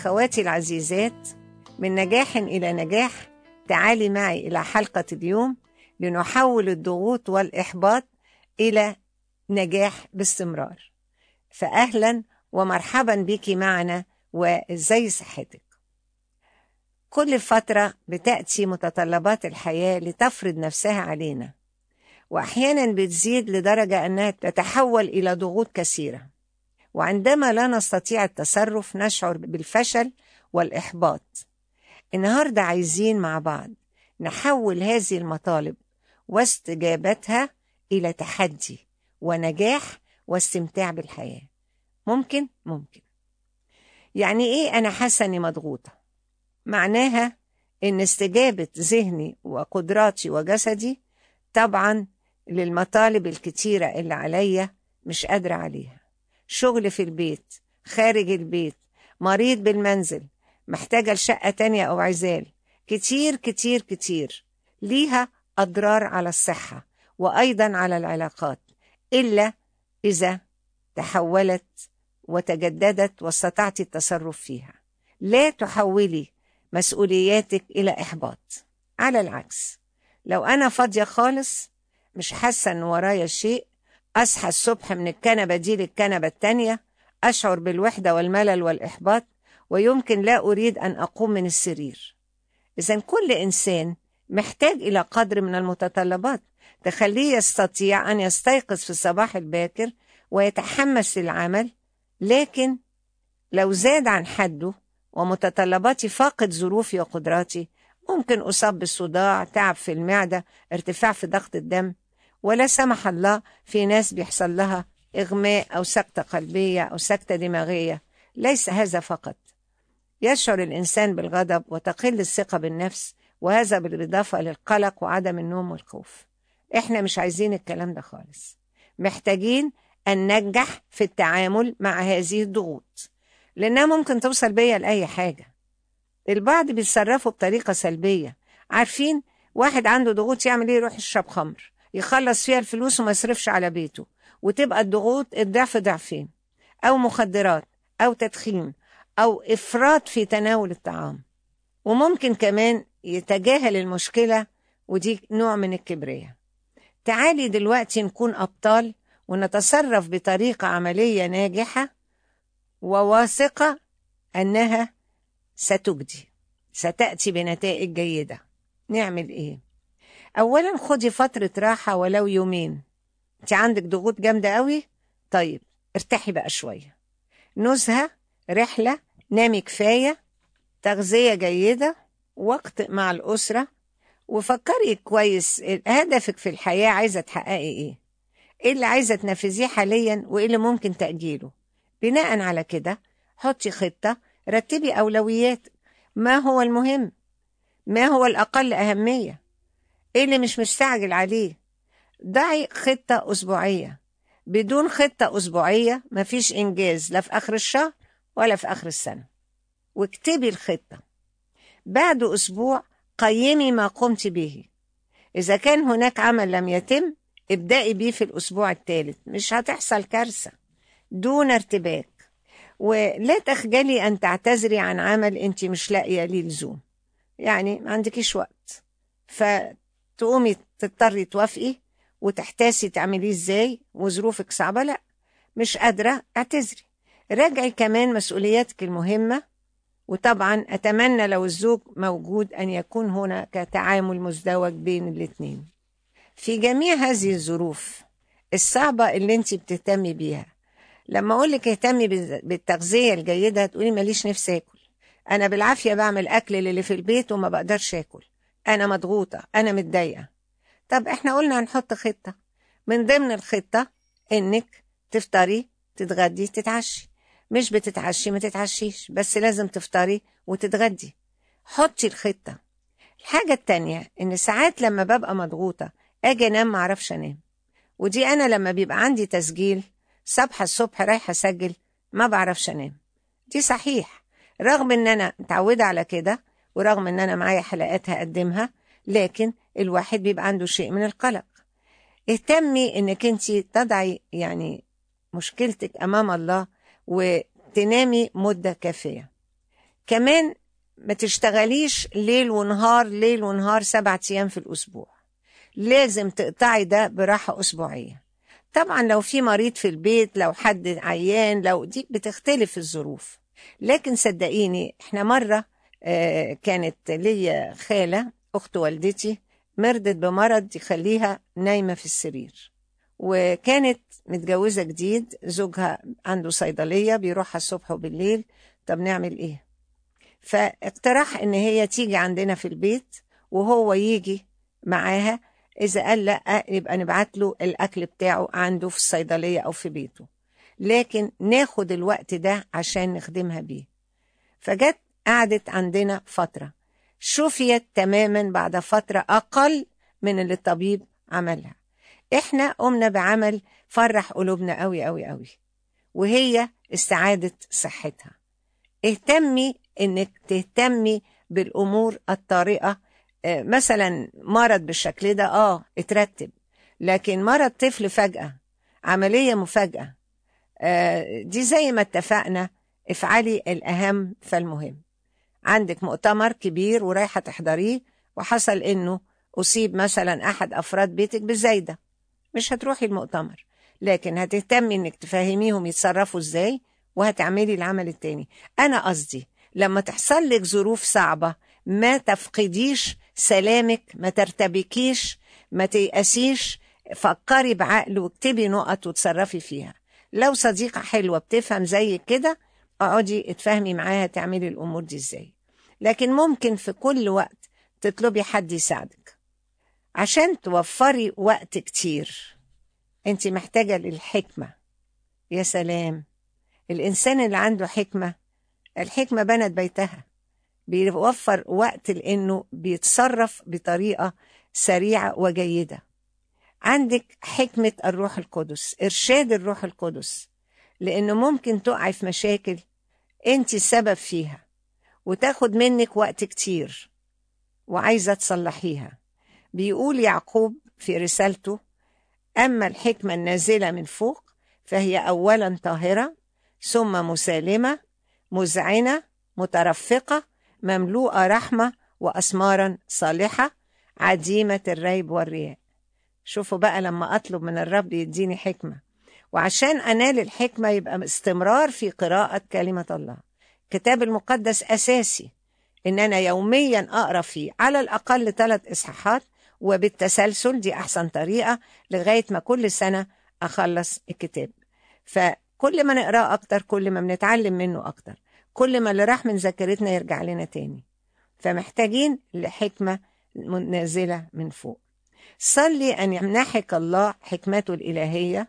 أخواتي العزيزات من نجاح إلى نجاح تعالي معي إلى حلقة اليوم لنحول الضغوط والإحباط إلى نجاح باستمرار فأهلا ومرحبا بك معنا وإزاي صحتك كل فترة بتأتي متطلبات الحياة لتفرض نفسها علينا وأحيانا بتزيد لدرجة أنها تتحول إلى ضغوط كثيرة وعندما لا نستطيع التصرف نشعر بالفشل والإحباط النهاردة عايزين مع بعض نحول هذه المطالب واستجابتها إلى تحدي ونجاح واستمتاع بالحياة ممكن؟ ممكن يعني إيه أنا حاسة إني مضغوطة؟ معناها إن استجابة ذهني وقدراتي وجسدي طبعا للمطالب الكتيرة اللي عليا مش قادرة عليها شغل في البيت خارج البيت مريض بالمنزل محتاجة لشقة تانية أو عزال كتير كتير كتير ليها أضرار على الصحة وأيضا على العلاقات إلا إذا تحولت وتجددت واستطعت التصرف فيها لا تحولي مسؤولياتك إلى إحباط على العكس لو أنا فاضية خالص مش حاسة إن ورايا شيء أصحى الصبح من الكنبة دي للكنبة التانية أشعر بالوحدة والملل والإحباط ويمكن لا أريد أن أقوم من السرير إذا كل إنسان محتاج إلى قدر من المتطلبات تخليه يستطيع أن يستيقظ في الصباح الباكر ويتحمس للعمل لكن لو زاد عن حده ومتطلباتي فاقد ظروفي وقدراتي ممكن أصاب بالصداع تعب في المعدة ارتفاع في ضغط الدم ولا سمح الله في ناس بيحصل لها إغماء أو سكتة قلبية أو سكتة دماغية ليس هذا فقط يشعر الإنسان بالغضب وتقل الثقة بالنفس وهذا بالإضافة للقلق وعدم النوم والخوف إحنا مش عايزين الكلام ده خالص محتاجين أن ننجح في التعامل مع هذه الضغوط لأنها ممكن توصل بيا لأي حاجة البعض بيتصرفوا بطريقة سلبية عارفين واحد عنده ضغوط يعمل ايه يروح يشرب خمر يخلص فيها الفلوس وما يصرفش على بيته وتبقى الضغوط الضعف ضعفين أو مخدرات أو تدخين أو إفراط في تناول الطعام وممكن كمان يتجاهل المشكلة ودي نوع من الكبرياء تعالي دلوقتي نكون أبطال ونتصرف بطريقة عملية ناجحة وواثقة أنها ستجدي ستأتي بنتائج جيدة نعمل إيه؟ أولا خدي فترة راحة ولو يومين أنت عندك ضغوط جامدة قوي طيب ارتاحي بقى شوية نزهة رحلة نامي كفاية تغذية جيدة وقت مع الأسرة وفكري كويس هدفك في الحياة عايزة تحققي إيه إيه اللي عايزة تنفذيه حاليا وإيه اللي ممكن تأجيله بناء على كده حطي خطة رتبي أولويات ما هو المهم ما هو الأقل أهمية إيه اللي مش مستعجل عليه ضعي خطة أسبوعية بدون خطة أسبوعية مفيش إنجاز لا في آخر الشهر ولا في آخر السنة واكتبي الخطة بعد أسبوع قيمي ما قمت به إذا كان هناك عمل لم يتم ابدأي بيه في الأسبوع الثالث مش هتحصل كارثة دون ارتباك ولا تخجلي أن تعتذري عن عمل أنت مش لاقية ليه لزوم يعني ما عندكيش وقت فتقومي تضطري توافقي وتحتاسي تعمليه ازاي وظروفك صعبة لا مش قادرة اعتذري راجعي كمان مسؤولياتك المهمة وطبعا أتمنى لو الزوج موجود أن يكون هناك تعامل مزدوج بين الاتنين في جميع هذه الظروف الصعبة اللي انت بتهتمي بيها لما اقول لك اهتمي بالتغذيه الجيده تقولي ماليش نفسي اكل انا بالعافيه بعمل اكل للي في البيت وما بقدرش اكل انا مضغوطه انا متضايقه طب احنا قلنا هنحط خطه من ضمن الخطه انك تفطري تتغدي تتعشي مش بتتعشي ما تتعشيش بس لازم تفطري وتتغدي حطي الخطه الحاجه التانية ان ساعات لما ببقى مضغوطه اجي انام معرفش انام ودي انا لما بيبقى عندي تسجيل صبح الصبح رايحة أسجل ما بعرفش أنام دي صحيح رغم إن أنا متعودة على كده ورغم إن أنا معايا حلقات هقدمها لكن الواحد بيبقى عنده شيء من القلق اهتمي إنك أنت تضعي يعني مشكلتك أمام الله وتنامي مدة كافية كمان ما تشتغليش ليل ونهار ليل ونهار سبعة أيام في الأسبوع لازم تقطعي ده براحة أسبوعية طبعا لو في مريض في البيت لو حد عيان لو دي بتختلف الظروف لكن صدقيني احنا مرة آه، كانت ليا خالة أخت والدتي مرضت بمرض يخليها نايمة في السرير وكانت متجوزة جديد زوجها عنده صيدلية بيروحها الصبح وبالليل طب نعمل ايه فاقترح ان هي تيجي عندنا في البيت وهو يجي معاها اذا قال لا يبقى نبعت له الاكل بتاعه عنده في الصيدلية او في بيته لكن ناخد الوقت ده عشان نخدمها بيه فجت قعدت عندنا فترة شفيت تماما بعد فترة أقل من اللي الطبيب عملها احنا قمنا بعمل فرح قلوبنا قوي قوي قوي وهي استعادة صحتها اهتمي انك تهتمي بالامور الطارئة آه، مثلا مرض بالشكل ده اه اترتب لكن مرض طفل فجأة عملية مفاجأة آه، دي زي ما اتفقنا افعلي الأهم فالمهم عندك مؤتمر كبير ورايحة تحضريه وحصل إنه أصيب مثلا أحد أفراد بيتك بزايدة مش هتروحي المؤتمر لكن هتهتمي إنك تفهميهم يتصرفوا إزاي وهتعملي العمل التاني أنا قصدي لما تحصل لك ظروف صعبة ما تفقديش سلامك ما ترتبكيش ما تيأسيش فكري بعقل واكتبي نقط وتصرفي فيها لو صديقة حلوة بتفهم زي كده اقعدي اتفاهمي معاها تعملي الامور دي ازاي لكن ممكن في كل وقت تطلبي حد يساعدك عشان توفري وقت كتير انت محتاجة للحكمة يا سلام الانسان اللي عنده حكمة الحكمة بنت بيتها بيوفر وقت لانه بيتصرف بطريقة سريعة وجيدة عندك حكمة الروح القدس إرشاد الروح القدس لأنه ممكن تقعي في مشاكل أنت السبب فيها وتاخد منك وقت كتير وعايزة تصلحيها بيقول يعقوب في رسالته أما الحكمة النازلة من فوق فهي أولا طاهرة ثم مسالمة مذعنة مترفقة مملوءة رحمة وأسمارا صالحة عديمة الريب والرياء شوفوا بقى لما أطلب من الرب يديني حكمة وعشان أنال الحكمة يبقى استمرار في قراءة كلمة الله الكتاب المقدس أساسي إن أنا يوميا أقرأ فيه على الأقل ثلاث إصحاحات وبالتسلسل دي أحسن طريقة لغاية ما كل سنة أخلص الكتاب فكل ما نقرأ أكتر كل ما بنتعلم منه أكتر كل ما اللي راح من ذاكرتنا يرجع لنا تاني فمحتاجين لحكمة نازلة من فوق صلي أن يمنحك الله حكمته الإلهية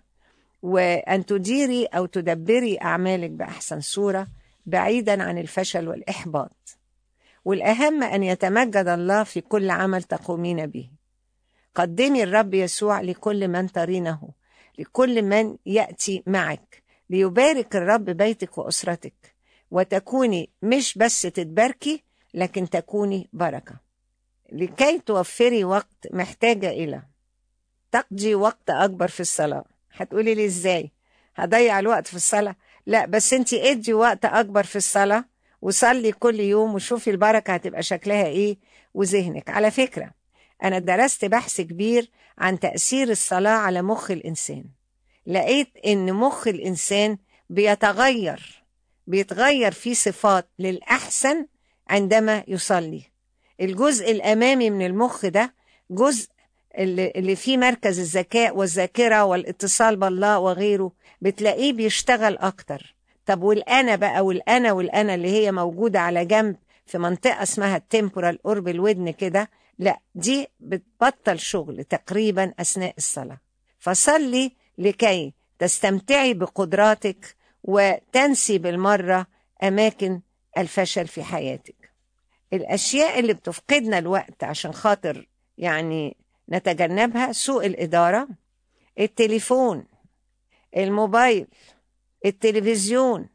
وأن تديري أو تدبري أعمالك بأحسن صورة بعيدا عن الفشل والإحباط والأهم أن يتمجد الله في كل عمل تقومين به قدمي الرب يسوع لكل من ترينه لكل من يأتي معك ليبارك الرب بيتك وأسرتك وتكوني مش بس تتباركي لكن تكوني بركة لكي توفري وقت محتاجة إلى تقضي وقت أكبر في الصلاة هتقولي لي إزاي هضيع الوقت في الصلاة لا بس انت ادي وقت أكبر في الصلاة وصلي كل يوم وشوفي البركة هتبقى شكلها إيه وذهنك على فكرة أنا درست بحث كبير عن تأثير الصلاة على مخ الإنسان لقيت إن مخ الإنسان بيتغير بيتغير فيه صفات للأحسن عندما يصلي الجزء الأمامي من المخ ده جزء اللي, اللي فيه مركز الذكاء والذاكرة والاتصال بالله وغيره بتلاقيه بيشتغل أكتر طب والأنا بقى والأنا والأنا اللي هي موجودة على جنب في منطقة اسمها التمبورال قرب الودن كده لا دي بتبطل شغل تقريبا أثناء الصلاة فصلي لكي تستمتعي بقدراتك وتنسي بالمرة أماكن الفشل في حياتك الأشياء اللي بتفقدنا الوقت عشان خاطر يعني نتجنبها سوء الإدارة التليفون الموبايل التلفزيون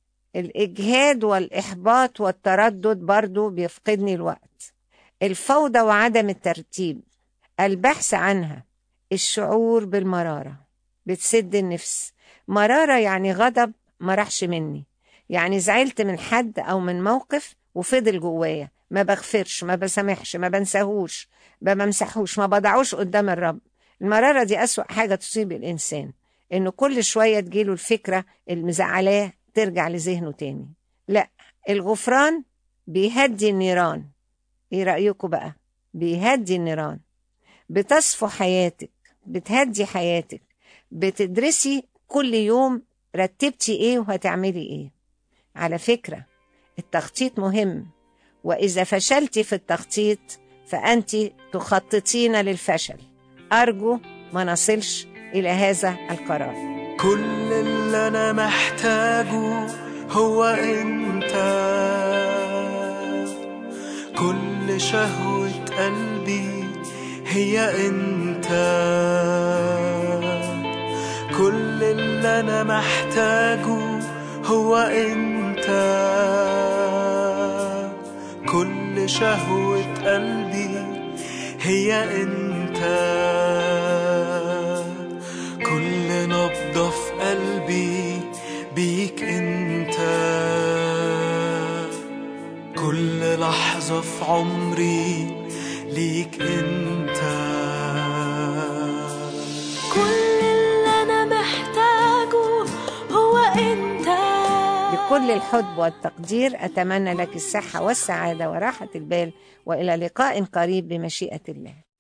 الإجهاد والإحباط والتردد برضو بيفقدني الوقت الفوضى وعدم الترتيب البحث عنها الشعور بالمرارة بتسد النفس مرارة يعني غضب ما راحش مني يعني زعلت من حد أو من موقف وفضل جوايا ما بغفرش ما بسامحش ما بنساهوش ما بمسحوش ما بضعوش قدام الرب المرارة دي أسوأ حاجة تصيب الإنسان إنه كل شوية تجيله الفكرة المزعلاه ترجع لذهنه تاني لا الغفران بيهدي النيران ايه رأيكم بقى بيهدي النيران بتصفو حياتك بتهدي حياتك بتدرسي كل يوم رتبتي ايه وهتعملي ايه على فكرة التخطيط مهم وإذا فشلتي في التخطيط فأنت تخططين للفشل أرجو ما نصلش إلى هذا القرار كل اللي انا محتاجه هو انت كل شهوة قلبي هي انت كل اللي انا محتاجه هو انت كل شهوة قلبي هي انت كل نبضة في قلبي بيك انت كل لحظة في عمري ليك انت كل اللي أنا محتاجه هو أنت بكل الحب والتقدير أتمنى لك الصحة والسعادة وراحة البال وإلى لقاء قريب بمشيئة الله